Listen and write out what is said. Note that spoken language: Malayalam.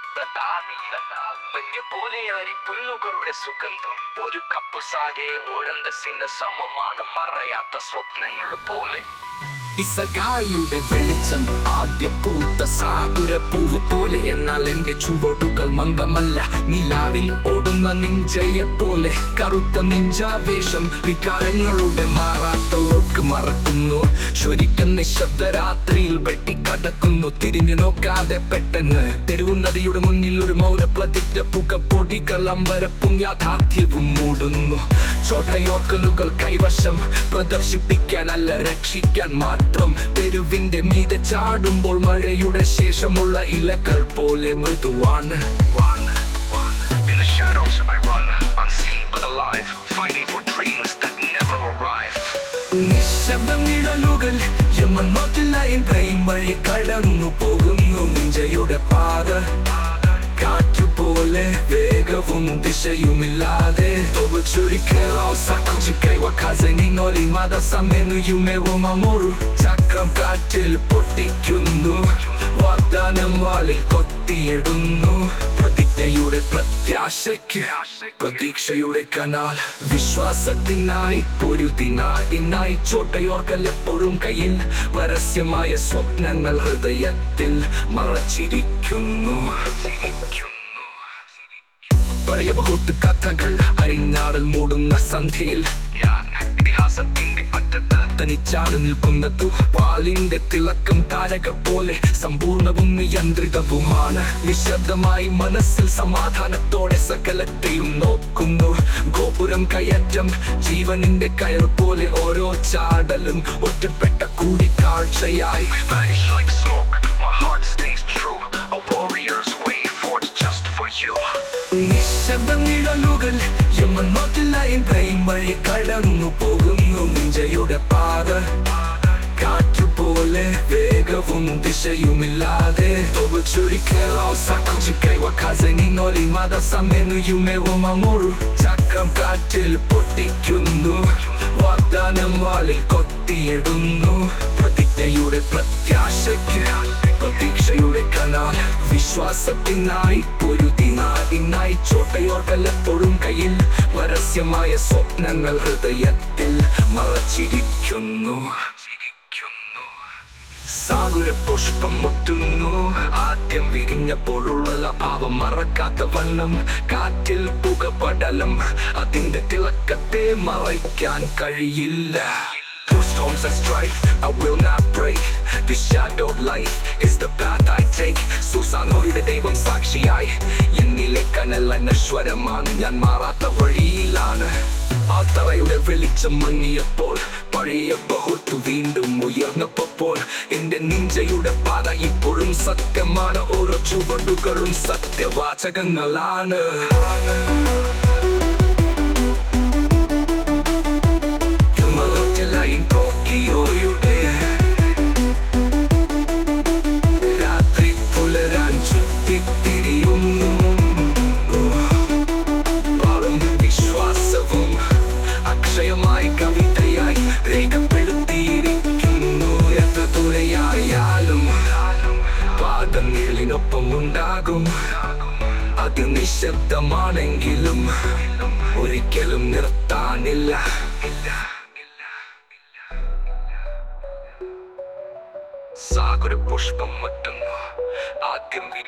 പോലെ അരിപ്പുല്ലുകളുടെ സുഗന്ധം ഒരു കപ്പ് സാകെ ഓഴന്തസിന്റെ സമമാണ് മറയാത്ത സ്വപ്നങ്ങൾ പോലെ ഇസഗായുടെ വെളിച്ചം ആദ്യ പൂത്ത സാഗുര പൂവ് പോലെ എന്നാൽ എന്റെ ചുവടുകൾ മന്ദമല്ല നിലാവിൽ ഓടുന്ന നിഞ്ചയെ പോലെ കറുത്ത നിഞ്ചാവേശം വികാരങ്ങളുടെ മാറാത്ത ലോക്ക് മറക്കുന്നു ശരിക്കും നിശബ്ദ രാത്രിയിൽ വെട്ടിക്കടക്കുന്നു തിരിഞ്ഞു നോക്കാതെ പെട്ടെന്ന് തെരുവു നദിയുടെ മുന്നിൽ ഒരു മൗനപ്രതിജ്ഞ പുക പൊടികൾ അമ്പരപ്പും യാഥാർത്ഥ്യവും മൂടുന്നു ചോട്ടയോക്കലുകൾ കൈവശം പ്രദർശിപ്പിക്കാനല്ല രക്ഷിക്കാൻ മാത്രം തെരുവിന്റെ മീതെ ചാടുമ്പോൾ മഴയുടെ ശേഷമുള്ള ഇലകൾ പോലെ മൃദുവാണ് In the shadows I run, unseen but alive, fighting for dreams that never arrive. നിശബ്ദം നിഴലുകൾ യമനോട്ടില്ല എൻ കൈ വഴി കടന്നു പോകുന്നു നിഞ്ചയുടെ പാത കാറ്റുപോലെ വേഗവും ദിശയുമില്ലാതെ ചക്രം കാറ്റിൽ പൊട്ടിക്കുന്നു വാഗ്ദാനം വാലിൽ കൊത്തിയിടുന്നു പ്രതിജ്ഞയുടെ പ്രത്യാശയ്ക്ക് പ്രതീക്ഷയുടെ കനാൽ വിശ്വാസത്തിനായി പൊരുതിനായി ചോട്ടയോർക്കൽ എപ്പോഴും കയ്യിൽ പരസ്യമായ സ്വപ്നങ്ങൾ ഹൃദയത്തിൽ മറച്ചിരിക്കുന്നു പഴയ ബഹുത്ത് കഥകൾ അരിഞ്ഞാടൽ മൂടുന്ന സന്ധ്യയിൽ ഞാൻ ഇതിഹാസത്തിന്റെ അറ്റത്ത് തനിച്ചാട് നിൽക്കുന്നതു പാലിന്റെ തിളക്കം താരക പോലെ സമ്പൂർണവും നിയന്ത്രിതവുമാണ് നിശബ്ദമായി മനസ്സിൽ സമാധാനത്തോടെ സകലത്തെയും നോക്കുന്നു ഗോപുരം കയറ്റം ജീവനിന്റെ കയർ പോലെ ഓരോ ചാടലും ഒറ്റപ്പെട്ട കൂടിക്കാഴ്ചയായി Vanish like smoke, my heart stays true A warrior's way forged just for you നിശബ്ദ നിഴലുകൾ യമനോട്ടില്ല എൻ കൈ വഴി കടന്നു പോകുന്നു നിഞ്ചയുടെ പാത കാറ്റുപോലെ വേഗവും ദിശയുമില്ലാതെ ചക്രം കാറ്റിൽ പൊട്ടിക്കുന്നു വാഗ്ദാനം വാലിൽ കൊത്തിയിടുന്നു പ്രതിജ്ഞയുടെ പ്രത്യാശയ്ക്ക് പ്രതീക്ഷയുടെ കനാൽ വിശ്വാസത്തിനായി പൊരുതിനായി ചോട്ടയോർക്കൽ എപ്പോഴും കയ്യിൽ പരസ്യമായ സ്വപ്നങ്ങൾ ഹൃദയത്തിൽ മറച്ചിരിക്കുന്നു സാഗര പുഷ്പം മുട്ടുന്നു ആദ്യം വിരിഞ്ഞപ്പോഴുള്ള ഭാവം മറക്കാത്ത വണ്ണം കാറ്റിൽ പുകപടലം അതിന്റെ തിളക്കത്തെ മറയ്ക്കാൻ കഴിയില്ല Through storms that strike, I will not break This shadowed life is the path I take സുസാനോയുടെ ദൈവം സാക്ഷിയായി എന്നിലെ കനൽ അനശ്വരമാണ് ഞാൻ മാറാത്ത വഴിയിലാണ് ആ തറയുടെ വെളിച്ചം മങ്ങിയപ്പോൾ പഴയ ബഹുത്തു വീണ്ടും ഉയർന്നപ്പോൾ എന്റെ നിഞ്ചയുടെ പാത ഇപ്പോഴും സത്യമാണ് ഓരോ ചുവടുകളും സത്യവാചകങ്ങളാണ് ഹിമാലയത്തിലായി ടോക്കിയോയുടെ രാത്രി പുലരാൻ ചുറ്റിത്തിരിയുന്നു പാടും വിശ്വാസവും അക്ഷയമായി കവിതയായി രേഖപ്പെടുത്തിയിരിക്കുന്നു എത്ര ദൂരെയായാലും പാദങ്ങളിനൊപ്പം ഉണ്ടാകും അത് നിശബ്ദമാണെങ്കിലും ഒരിക്കലും നിർത്താനില്ല സാഗര പുഷ്പം മറ്റുന്നു ആദ്യം വിരി